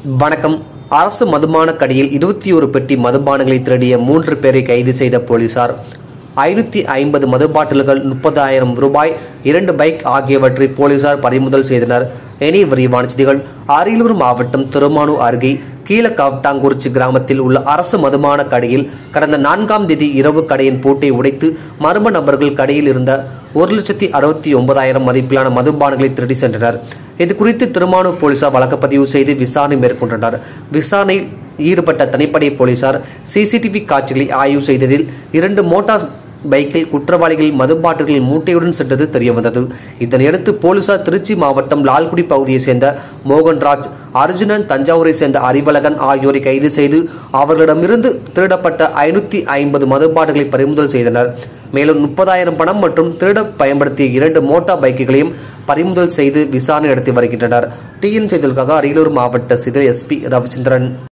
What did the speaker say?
வணக்கம் அரசு மதுபான கடையில் இருபத்தி ஒரு பெட்டி மதுபானங்களை திருடிய மூன்று பேரை கைது செய்த போலீசார் ஐநூற்றி ஐம்பது மது பாட்டில்கள் முப்பதாயிரம் ரூபாய் இரண்டு பைக் ஆகியவற்றை போலீசார் பறிமுதல் செய்தனர் இனி விரிவான செய்திகள் அரியலூர் மாவட்டம் திருமானூர் அருகே கீழக்காவட்டாங்குறிச்சி கிராமத்தில் உள்ள அரசு மதுபான கடையில் கடந்த நான்காம் தேதி இரவு கடையின் பூட்டை உடைத்து மர்ம நபர்கள் கடையில் இருந்த ஒரு லட்சத்தி அறுபத்தி ஒன்பதாயிரம் மதிப்பிலான மதுபானங்களை திருடி சென்றனர் இது குறித்து திருமானூர் போலீசார் வழக்குப்பதிவு செய்து விசாரணை மேற்கொண்டனர் விசாரணையில் ஈடுபட்ட தனிப்படை போலீசார் சிசிடிவி காட்சிகளை ஆய்வு செய்ததில் இரண்டு மோட்டார் பைக்கில் குற்றவாளிகள் மது பாட்டில்கள் மூட்டையுடன் சென்றது தெரியவந்தது இதனையடுத்து போலீசார் திருச்சி மாவட்டம் லால்குடி பகுதியைச் சேர்ந்த மோகன்ராஜ் அர்ஜுனன் தஞ்சாவூரை சேர்ந்த அறிவழகன் ஆகியோரை கைது செய்து அவர்களிடமிருந்து திருடப்பட்ட ஐநூற்றி ஐம்பது மது பாட்டில்களை பறிமுதல் செய்தனர் மேலும் முப்பதாயிரம் பணம் மற்றும் திருட பயன்படுத்திய இரண்டு மோட்டார் பைக்குகளையும் பறிமுதல் செய்து விசாரணை நடத்தி வருகின்றனர் டிஎன் செய்திகளுக்காக அரியலூர் மாவட்ட சிதல் எஸ்பி ரவிச்சந்திரன்